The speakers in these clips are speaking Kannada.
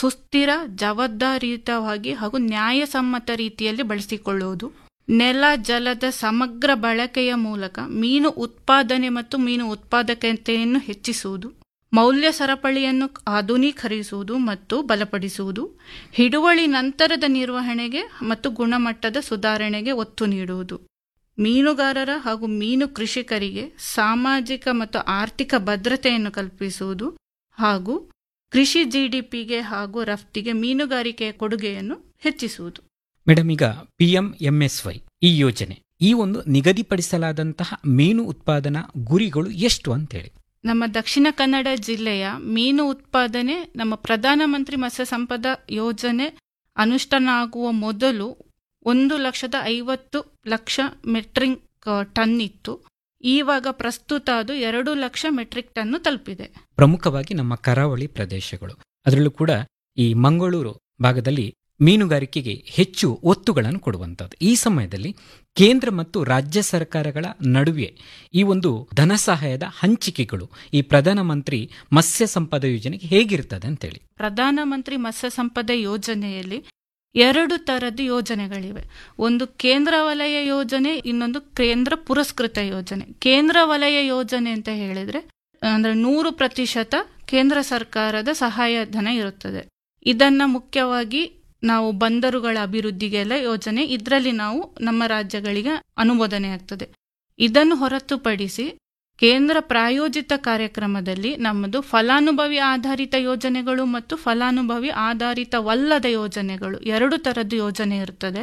ಸುಸ್ಥಿರ ಜವಾಬ್ದಾರಿಯುತವಾಗಿ ಹಾಗೂ ನ್ಯಾಯಸಮ್ಮತ ರೀತಿಯಲ್ಲಿ ಬಳಸಿಕೊಳ್ಳುವುದು ನೆಲ ಜಲದ ಸಮಗ್ರ ಬಳಕೆಯ ಮೂಲಕ ಮೀನು ಉತ್ಪಾದನೆ ಮತ್ತು ಮೀನು ಉತ್ಪಾದಕತೆಯನ್ನು ಹೆಚ್ಚಿಸುವುದು ಮೌಲ್ಯ ಸರಪಳಿಯನ್ನು ಆಧುನೀಕರಿಸುವುದು ಮತ್ತು ಬಲಪಡಿಸುವುದು ಹಿಡುವಳಿ ನಂತರದ ನಿರ್ವಹಣೆಗೆ ಮತ್ತು ಗುಣಮಟ್ಟದ ಸುಧಾರಣೆಗೆ ಒತ್ತು ನೀಡುವುದು ಮೀನುಗಾರರ ಹಾಗೂ ಮೀನು ಕೃಷಿಕರಿಗೆ ಸಾಮಾಜಿಕ ಮತ್ತು ಆರ್ಥಿಕ ಭದ್ರತೆಯನ್ನು ಕಲ್ಪಿಸುವುದು ಹಾಗೂ ಕೃಷಿ ಜಿಡಿಪಿಗೆ ಹಾಗೂ ರಫ್ತಿಗೆ ಮೀನುಗಾರಿಕೆಯ ಕೊಡುಗೆಯನ್ನು ಹೆಚ್ಚಿಸುವುದು ಮೇಡಮ್ ಈಗ P M M S Y ಈ ಯೋಜನೆ ಈ ಒಂದು ನಿಗದಿಪಡಿಸಲಾದಂತಹ ಮೀನು ಉತ್ಪಾದನಾ ಗುರಿಗಳು ಎಷ್ಟು ಅಂತೇಳಿ ನಮ್ಮ ದಕ್ಷಿಣ ಕನ್ನಡ ಜಿಲ್ಲೆಯ ಮೀನು ಉತ್ಪಾದನೆ ನಮ್ಮ ಪ್ರಧಾನಮಂತ್ರಿ ಮತ್ಸ್ಯ ಸಂಪದ ಯೋಜನೆ ಅನುಷ್ಠಾನ ಆಗುವ ಮೊದಲು ಒಂದು ಲಕ್ಷದ ಐವತ್ತು ಲಕ್ಷ ಮೆಟ್ರಿಕ್ ಟನ್ ಇತ್ತು ಈವಾಗ ಪ್ರಸ್ತುತ ಅದು ಎರಡು ಲಕ್ಷ ಮೆಟ್ರಿಕ್ ಟನ್ ತಲುಪಿದೆ ಪ್ರಮುಖವಾಗಿ ನಮ್ಮ ಕರಾವಳಿ ಪ್ರದೇಶಗಳು ಅದರಲ್ಲೂ ಕೂಡ ಈ ಮಂಗಳೂರು ಭಾಗದಲ್ಲಿ ಮೀನುಗಾರಿಕೆಗೆ ಹೆಚ್ಚು ಒತ್ತುಗಳನ್ನು ಕೊಡುವಂಥದ್ದು ಈ ಸಮಯದಲ್ಲಿ ಕೇಂದ್ರ ಮತ್ತು ರಾಜ್ಯ ಸರ್ಕಾರಗಳ ನಡುವೆ ಈ ಒಂದು ಧನ ಸಹಾಯದ ಹಂಚಿಕೆಗಳು ಈ ಪ್ರಧಾನಮಂತ್ರಿ ಮತ್ಸ್ಯ ಸಂಪದ ಯೋಜನೆಗೆ ಹೇಗಿರ್ತದೆ ಅಂತೇಳಿ ಪ್ರಧಾನಮಂತ್ರಿ ಮತ್ಸ್ಯ ಸಂಪದ ಯೋಜನೆಯಲ್ಲಿ ಎರಡು ತರದ ಯೋಜನೆಗಳಿವೆ ಒಂದು ಕೇಂದ್ರ ವಲಯ ಯೋಜನೆ ಇನ್ನೊಂದು ಕೇಂದ್ರ ಪುರಸ್ಕೃತ ಯೋಜನೆ ಕೇಂದ್ರ ವಲಯ ಯೋಜನೆ ಅಂತ ಹೇಳಿದ್ರೆ ಅಂದ್ರೆ ನೂರು ಪ್ರತಿಶತ ಕೇಂದ್ರ ಸರ್ಕಾರದ ಸಹಾಯಧನ ಇರುತ್ತದೆ ಇದನ್ನ ಮುಖ್ಯವಾಗಿ ನಾವು ಬಂದರುಗಳ ಅಭಿವೃದ್ಧಿಗೆಲ್ಲ ಯೋಜನೆ ಇದರಲ್ಲಿ ನಾವು ನಮ್ಮ ರಾಜ್ಯಗಳಿಗೆ ಅನುಮೋದನೆ ಆಗ್ತದೆ ಇದನ್ನು ಹೊರತುಪಡಿಸಿ ಕೇಂದ್ರ ಪ್ರಾಯೋಜಿತ ಕಾರ್ಯಕ್ರಮದಲ್ಲಿ ನಮ್ಮದು ಫಲಾನುಭವಿ ಆಧಾರಿತ ಯೋಜನೆಗಳು ಮತ್ತು ಫಲಾನುಭವಿ ಆಧಾರಿತವಲ್ಲದ ಯೋಜನೆಗಳು ಎರಡು ತರದ ಯೋಜನೆ ಇರ್ತದೆ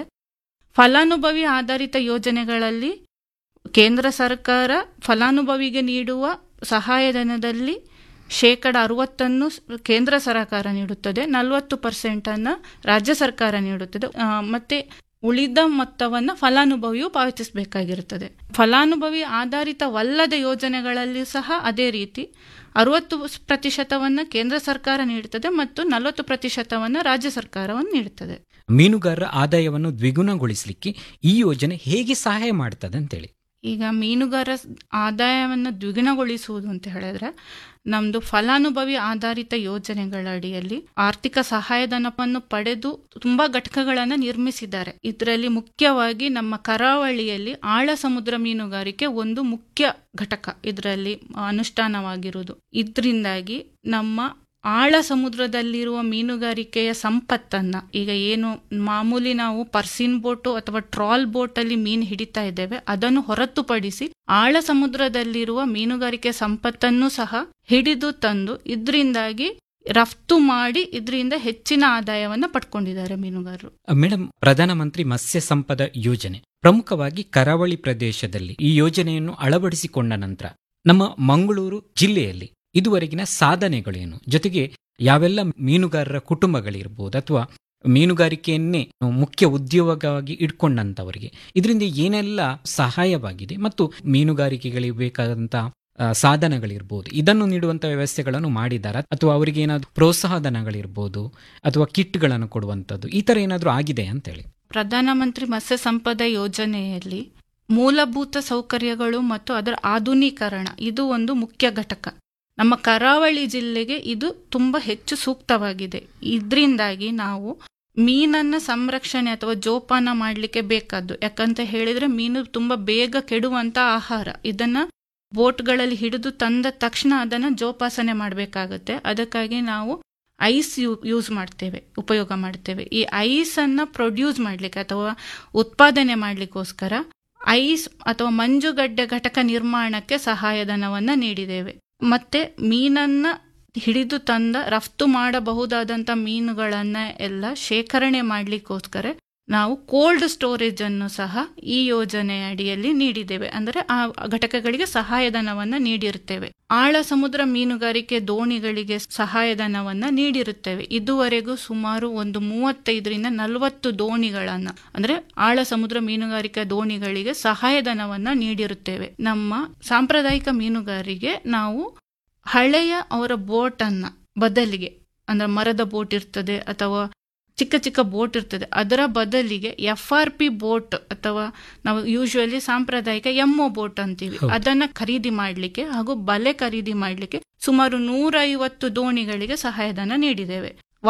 ಫಲಾನುಭವಿ ಆಧಾರಿತ ಯೋಜನೆಗಳಲ್ಲಿ ಕೇಂದ್ರ ಸರ್ಕಾರ ಫಲಾನುಭವಿಗೆ ನೀಡುವ ಸಹಾಯಧನದಲ್ಲಿ ಶೇಕಡ ಅರವತ್ತನ್ನು ಕೇಂದ್ರ ಸರ್ಕಾರ ನೀಡುತ್ತದೆ ನಲವತ್ತು ಪರ್ಸೆಂಟ್ ಅನ್ನ ರಾಜ್ಯ ಸರ್ಕಾರ ನೀಡುತ್ತದೆ ಮತ್ತೆ ಉಳಿದ ಮೊತ್ತವನ್ನು ಫಲಾನುಭವಿಯು ಪಾವತಿಸಬೇಕಾಗಿರುತ್ತದೆ ಫಲಾನುಭವಿ ಆಧಾರಿತವಲ್ಲದ ಯೋಜನೆಗಳಲ್ಲಿ ಸಹ ಅದೇ ರೀತಿ ಅರವತ್ತು ಪ್ರತಿಶತವನ್ನು ಕೇಂದ್ರ ಸರ್ಕಾರ ನೀಡುತ್ತದೆ ಮತ್ತು ನಲವತ್ತು ಪ್ರತಿಶತವನ್ನು ರಾಜ್ಯ ಸರ್ಕಾರವನ್ನು ನೀಡುತ್ತದೆ ಮೀನುಗಾರರ ಆದಾಯವನ್ನು ದ್ವಿಗುಣಗೊಳಿಸಲಿಕ್ಕೆ ಈ ಯೋಜನೆ ಹೇಗೆ ಸಹಾಯ ಮಾಡ್ತದೆ ಅಂತೇಳಿ ಈಗ ಮೀನುಗಾರ ಆದಾಯವನ್ನು ದ್ವಿಗುಣಗೊಳಿಸುವುದು ಅಂತ ಹೇಳಿದ್ರೆ ನಮ್ದು ಫಲಾನುಭವಿ ಆಧಾರಿತ ಯೋಜನೆಗಳ ಅಡಿಯಲ್ಲಿ ಆರ್ಥಿಕ ಸಹಾಯಧನವನ್ನು ಪಡೆದು ತುಂಬಾ ಘಟಕಗಳನ್ನು ನಿರ್ಮಿಸಿದ್ದಾರೆ ಇದರಲ್ಲಿ ಮುಖ್ಯವಾಗಿ ನಮ್ಮ ಕರಾವಳಿಯಲ್ಲಿ ಆಳ ಸಮುದ್ರ ಮೀನುಗಾರಿಕೆ ಒಂದು ಮುಖ್ಯ ಘಟಕ ಇದರಲ್ಲಿ ಅನುಷ್ಠಾನವಾಗಿರುವುದು ಇದರಿಂದಾಗಿ ನಮ್ಮ ಆಳ ಸಮುದ್ರದಲ್ಲಿರುವ ಮೀನುಗಾರಿಕೆಯ ಸಂಪತ್ತನ್ನ ಈಗ ಏನು ಮಾಮೂಲಿ ನಾವು ಪರ್ಸಿನ್ ಬೋಟು ಅಥವಾ ಟ್ರಾಲ್ ಬೋಟ್ ಅಲ್ಲಿ ಮೀನು ಹಿಡಿತಾ ಇದ್ದೇವೆ ಅದನ್ನು ಹೊರತುಪಡಿಸಿ ಆಳ ಸಮುದ್ರದಲ್ಲಿರುವ ಮೀನುಗಾರಿಕೆ ಸಂಪತ್ತನ್ನು ಸಹ ಹಿಡಿದು ತಂದು ಇದರಿಂದಾಗಿ ರಫ್ತು ಮಾಡಿ ಇದರಿಂದ ಹೆಚ್ಚಿನ ಆದಾಯವನ್ನ ಪಡ್ಕೊಂಡಿದ್ದಾರೆ ಮೀನುಗಾರರು ಮೇಡಮ್ ಪ್ರಧಾನಮಂತ್ರಿ ಮತ್ಸ್ಯ ಸಂಪದ ಯೋಜನೆ ಪ್ರಮುಖವಾಗಿ ಕರಾವಳಿ ಪ್ರದೇಶದಲ್ಲಿ ಈ ಯೋಜನೆಯನ್ನು ಅಳವಡಿಸಿಕೊಂಡ ನಂತರ ನಮ್ಮ ಮಂಗಳೂರು ಜಿಲ್ಲೆಯಲ್ಲಿ ಇದುವರೆಗಿನ ಸಾಧನೆಗಳೇನು ಜೊತೆಗೆ ಯಾವೆಲ್ಲ ಮೀನುಗಾರರ ಕುಟುಂಬಗಳಿರ್ಬೋದು ಅಥವಾ ಮೀನುಗಾರಿಕೆಯನ್ನೇ ಮುಖ್ಯ ಉದ್ಯೋಗವಾಗಿ ಇಟ್ಕೊಂಡಂತವರಿಗೆ ಇದರಿಂದ ಏನೆಲ್ಲ ಸಹಾಯವಾಗಿದೆ ಮತ್ತು ಮೀನುಗಾರಿಕೆಗಳಿಗೆ ಬೇಕಾದಂತಹ ಸಾಧನಗಳಿರ್ಬೋದು ಇದನ್ನು ನೀಡುವಂತ ವ್ಯವಸ್ಥೆಗಳನ್ನು ಮಾಡಿದಾರ ಅಥವಾ ಅವರಿಗೆ ಏನಾದ್ರು ಪ್ರೋತ್ಸಾಹಧನಗಳಿರ್ಬೋದು ಅಥವಾ ಕಿಟ್ಗಳನ್ನು ಕೊಡುವಂಥದ್ದು ಈ ತರ ಏನಾದರೂ ಆಗಿದೆ ಅಂತೇಳಿ ಪ್ರಧಾನಮಂತ್ರಿ ಮತ್ಸ್ಯ ಸಂಪದ ಯೋಜನೆಯಲ್ಲಿ ಮೂಲಭೂತ ಸೌಕರ್ಯಗಳು ಮತ್ತು ಅದರ ಆಧುನೀಕರಣ ಇದು ಒಂದು ಮುಖ್ಯ ಘಟಕ ನಮ್ಮ ಕರಾವಳಿ ಜಿಲ್ಲೆಗೆ ಇದು ತುಂಬಾ ಹೆಚ್ಚು ಸೂಕ್ತವಾಗಿದೆ ಇದರಿಂದಾಗಿ ನಾವು ಮೀನನ್ನ ಸಂರಕ್ಷಣೆ ಅಥವಾ ಜೋಪಾನ ಮಾಡಲಿಕ್ಕೆ ಬೇಕಾದ್ದು ಯಾಕಂತ ಹೇಳಿದ್ರೆ ಮೀನು ತುಂಬಾ ಬೇಗ ಕೆಡುವಂತ ಆಹಾರ ಇದನ್ನ ಬೋಟ್ಗಳಲ್ಲಿ ಹಿಡಿದು ತಂದ ತಕ್ಷಣ ಅದನ್ನ ಜೋಪಾಸನೆ ಮಾಡಬೇಕಾಗುತ್ತೆ ಅದಕ್ಕಾಗಿ ನಾವು ಐಸ್ ಯೂ ಯೂಸ್ ಮಾಡ್ತೇವೆ ಉಪಯೋಗ ಮಾಡ್ತೇವೆ ಈ ಐಸ್ ಅನ್ನ ಪ್ರೊಡ್ಯೂಸ್ ಮಾಡ್ಲಿಕ್ಕೆ ಅಥವಾ ಉತ್ಪಾದನೆ ಮಾಡ್ಲಿಕ್ಕೋಸ್ಕರ ಐಸ್ ಅಥವಾ ಮಂಜುಗಡ್ಡೆ ಘಟಕ ನಿರ್ಮಾಣಕ್ಕೆ ಸಹಾಯಧನವನ್ನ ನೀಡಿದ್ದೇವೆ ಮತ್ತೆ ಮೀನನ್ನ ಹಿಡಿದು ತಂದ ರಫ್ತು ಮಾಡಬಹುದಾದಂತ ಮೀನುಗಳನ್ನ ಎಲ್ಲ ಶೇಖರಣೆ ಮಾಡ್ಲಿಕ್ಕೋಸ್ಕರ ನಾವು ಕೋಲ್ಡ್ ಸ್ಟೋರೇಜ್ ಅನ್ನು ಸಹ ಈ ಯೋಜನೆಯ ಅಡಿಯಲ್ಲಿ ನೀಡಿದ್ದೇವೆ ಅಂದರೆ ಆ ಘಟಕಗಳಿಗೆ ಸಹಾಯಧನವನ್ನ ನೀಡಿರುತ್ತೇವೆ ಆಳ ಸಮುದ್ರ ಮೀನುಗಾರಿಕೆ ದೋಣಿಗಳಿಗೆ ಸಹಾಯಧನವನ್ನ ನೀಡಿರುತ್ತೇವೆ ಇದುವರೆಗೂ ಸುಮಾರು ಒಂದು ಮೂವತ್ತೈದರಿಂದ ನಲವತ್ತು ದೋಣಿಗಳನ್ನ ಅಂದ್ರೆ ಆಳ ಸಮುದ್ರ ಮೀನುಗಾರಿಕೆ ದೋಣಿಗಳಿಗೆ ಸಹಾಯಧನವನ್ನ ನೀಡಿರುತ್ತೇವೆ ನಮ್ಮ ಸಾಂಪ್ರದಾಯಿಕ ಮೀನುಗಾರಿಗೆ ನಾವು ಹಳೆಯ ಅವರ ಬೋಟ್ ಅನ್ನ ಬದಲಿಗೆ ಅಂದ್ರೆ ಮರದ ಬೋಟ್ ಇರ್ತದೆ ಅಥವಾ ಚಿಕ್ಕ ಚಿಕ್ಕ ಬೋಟ್ ಇರ್ತದೆ ಅದರ ಬದಲಿಗೆ ಎಫ್ ಆರ್ ಪಿ ಬೋಟ್ ಅಥವಾ ನಾವು ಯೂಶುವಲಿ ಸಾಂಪ್ರದಾಯಿಕ ಎಮ್ಮೋ ಬೋಟ್ ಅಂತೀವಿ ಅದನ್ನ ಖರೀದಿ ಮಾಡಲಿಕ್ಕೆ ಹಾಗೂ ಬಲೆ ಖರೀದಿ ಮಾಡಲಿಕ್ಕೆ ಸುಮಾರು ನೂರೈವತ್ತು ದೋಣಿಗಳಿಗೆ ಸಹಾಯಧನ ನೀಡಿದ್ದೇವೆ